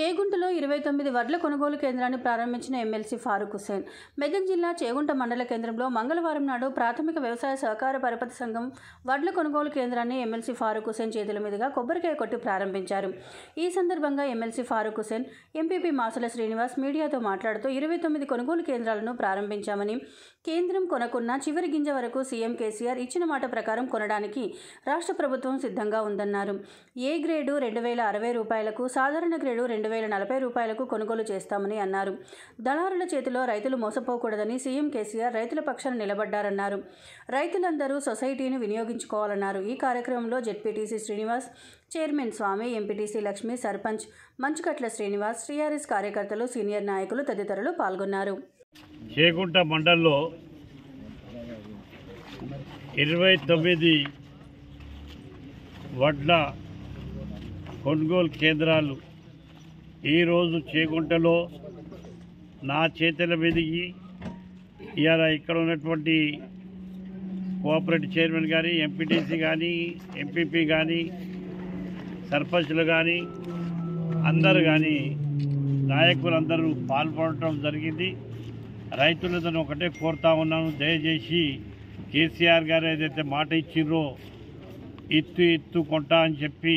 చేగుంటలో ఇరవై తొమ్మిది వడ్ల కొనుగోలు కేంద్రాన్ని ప్రారంభించిన ఎమ్మెల్సీ ఫారూక్ హుసేన్ మెదక్ జిల్లా చేగుంట మండల కేంద్రంలో మంగళవారం నాడు ప్రాథమిక వ్యవసాయ సహకార పరపతి సంఘం వడ్ల కొనుగోలు కేంద్రాన్ని ఎమ్మెల్సీ ఫారూక్ హుసేన్ చేతుల మీదుగా కొబ్బరికాయ కొట్టి ప్రారంభించారు ఈ సందర్భంగా ఎమ్మెల్సీ ఫారూక్ హుసేన్ ఎంపీపీ మాసుల శ్రీనివాస్ మీడియాతో మాట్లాడుతూ ఇరవై తొమ్మిది కొనుగోలు కేంద్రాలను ప్రారంభించామని కేంద్రం కొనకున్న చివరి గింజ వరకు సీఎం కేసీఆర్ ఇచ్చిన మాట ప్రకారం కొనడానికి రాష్ట్ర ప్రభుత్వం సిద్ధంగా ఉందన్నారు ఏ గ్రేడు రెండు వేల అరవై రూపాయలకు సాధారణ గ్రేడు రెండు వేల నలభై రూపాయలకు కొనుగోలు చేస్తామని అన్నారు దళారుల చేతిలో రైతులు మోసపోకూడదని సీఎం కేసీఆర్ రైతుల పక్షాన నిలబడ్డారన్నారు రైతులందరూ సొసైటీని వినియోగించుకోవాలన్నారు ఈ కార్యక్రమంలో ZPTC Srinivas chairman Swamy MPTC Lakshmi sarpanch Manchukatla Srinivas TRS కార్యకర్తలు సీనియర్ నాయకులు తదితరులు పాల్గొన్నారు చేకుంట మండల్లో ఇరవై తొమ్మిది వడ్ల కొనుగోలు కేంద్రాలు ఈరోజు చేగుంటలో నా చేతుల మీదకి ఇవాళ ఇక్కడ ఉన్నటువంటి కోఆపరేటివ్ చైర్మన్ కానీ ఎంపీటీసీ కానీ ఎంపీపీ కానీ సర్పంచ్లు కానీ అందరు కానీ నాయకులందరూ పాల్గొనడం జరిగింది రైతులతో ఒకటే కోరుతా ఉన్నాను దయచేసి కేసీఆర్ గారు ఏదైతే మాట ఇచ్చిర్రో ఇత్తు ఇత్తు కొంటా అని చెప్పి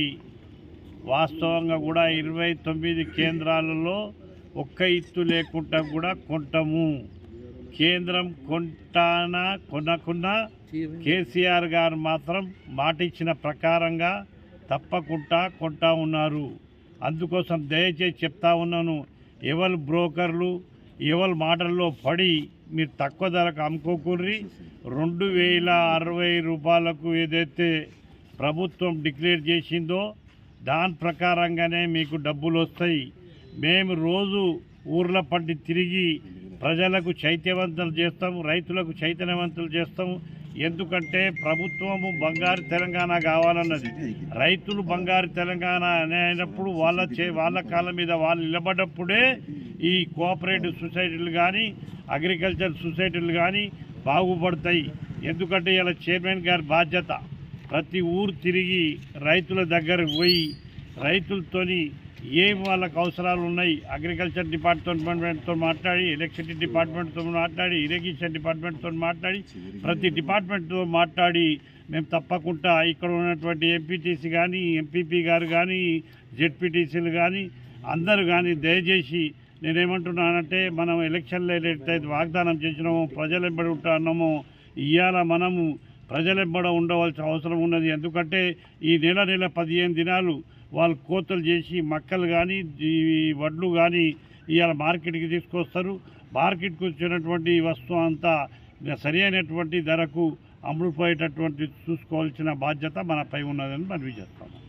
వాస్తవంగా కూడా ఇరవై తొమ్మిది కేంద్రాలలో ఒక్క ఇత్తు లేకుండా కూడా కొంటాము కేంద్రం కొంటానా కొనకున్నా కేసీఆర్ గారు మాత్రం మాట ఇచ్చిన ప్రకారంగా తప్పకుండా కొంటా ఉన్నారు అందుకోసం దయచేసి చెప్తా ఉన్నాను ఎవరు బ్రోకర్లు ఎవరి మాటల్లో పడి మీరు తక్కువ ధరకు అమ్ముకోకుర్రి రెండు వేల అరవై రూపాయలకు ఏదైతే ప్రభుత్వం డిక్లేర్ చేసిందో దాని ప్రకారంగానే మీకు డబ్బులు వస్తాయి మేము రోజు ఊర్ల పంటి తిరిగి ప్రజలకు చైతన్యవంతులు చేస్తాము రైతులకు చైతన్యవంతులు చేస్తాము ఎందుకంటే ప్రభుత్వము బంగారు తెలంగాణ కావాలన్నది రైతులు బంగారు తెలంగాణ అని అయినప్పుడు వాళ్ళ చే వాళ్ళ కాళ్ళ మీద వాళ్ళు నిలబడ్డప్పుడే ఈ కోఆపరేటివ్ సొసైటీలు కానీ అగ్రికల్చర్ సొసైటీలు కానీ బాగుపడతాయి ఎందుకంటే ఇలా చైర్మన్ గారి బాధ్యత ప్రతి ఊరు తిరిగి రైతుల దగ్గరకు పోయి రైతులతోని ఏం వాళ్ళకి అవసరాలు ఉన్నాయి అగ్రికల్చర్ డిపార్ట్మెంట్తో మాట్లాడి ఎలక్ట్రిసిటీ డిపార్ట్మెంట్తో మాట్లాడి ఇరిగేషన్ డిపార్ట్మెంట్తో మాట్లాడి ప్రతి డిపార్ట్మెంట్తో మాట్లాడి మేము తప్పకుండా ఇక్కడ ఉన్నటువంటి ఎంపీటీసీ కానీ ఎంపీపీ గారు కానీ జెడ్పీటీసీలు కానీ అందరూ కానీ దయచేసి నేనేమంటున్నానంటే మనం ఎలక్షన్లో ఏదైతే వాగ్దానం చేసినామో ప్రజలు ఎంబడి ఉంటాన్నామో ఇవాళ మనము ప్రజలెంబడ ఉండవలసిన అవసరం ఉన్నది ఎందుకంటే ఈ నెల నెల పదిహేను దినాలు వాళ్ళు కోతలు చేసి మక్కలు కానీ ఈ వడ్లు కానీ ఇవాళ మార్కెట్కి తీసుకొస్తారు మార్కెట్కి వచ్చినటువంటి వస్తువు అంతా సరి అయినటువంటి ధరకు అమ్ముడుపోయేటటువంటి చూసుకోవాల్సిన బాధ్యత మనపై ఉన్నదని మనవి చేస్తాము